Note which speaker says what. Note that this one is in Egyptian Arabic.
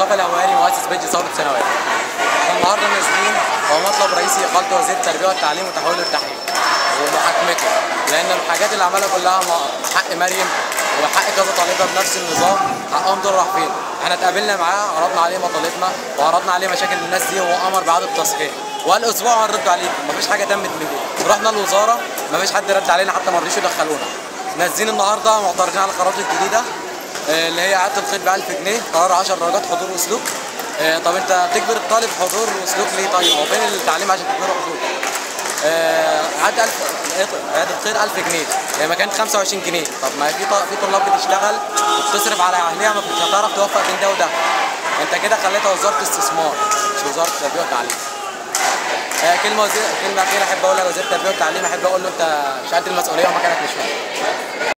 Speaker 1: مصطفى الهواري مؤسس بيج ثوره ثانويه احنا النهارده نازلين هو مطلب رئيسي اقالة وزير التربيه والتعليم وتحويله للتحقيق ومحاكمته لان الحاجات اللي عملها كلها مع- حق مريم وحق كذا طالبه بنفس النظام حقهم دول راح فين؟ احنا اتقابلنا معاه عرضنا عليه مطالبنا وعرضنا عليه مشاكل الناس دي وهو امر باعاده التصحيح وقال اسبوع هنرد عليكم مفيش حاجه تمت من دي رحنا الوزاره مفيش حد رد علينا حتى ما رضيش يدخلونا نازلين النهارده معترضين على القرارات الجديده آه، اللي هي اعاده الخيط ب 1000 جنيه قرار 10 درجات حضور وسلوك آه، طب انت بتجبر الطالب حضور وسلوك ليه طيب هو فين التعليم عشان تجبره حضور آه، عاد 1000 عاد الخير 1000 جنيه هي ما كانت 25 جنيه طب ما في ط- في طلاب بتشتغل وبتصرف على اهلها ما مش هتعرف توفق بين ده وده انت كده خليتها وزاره استثمار مش وزاره التربيه والتعليم آه، كلمه وزير كلمه اخيره احب اقولها لوزير التربيه والتعليم احب اقول له انت مش قد المسؤوليه ومكانك مش هنا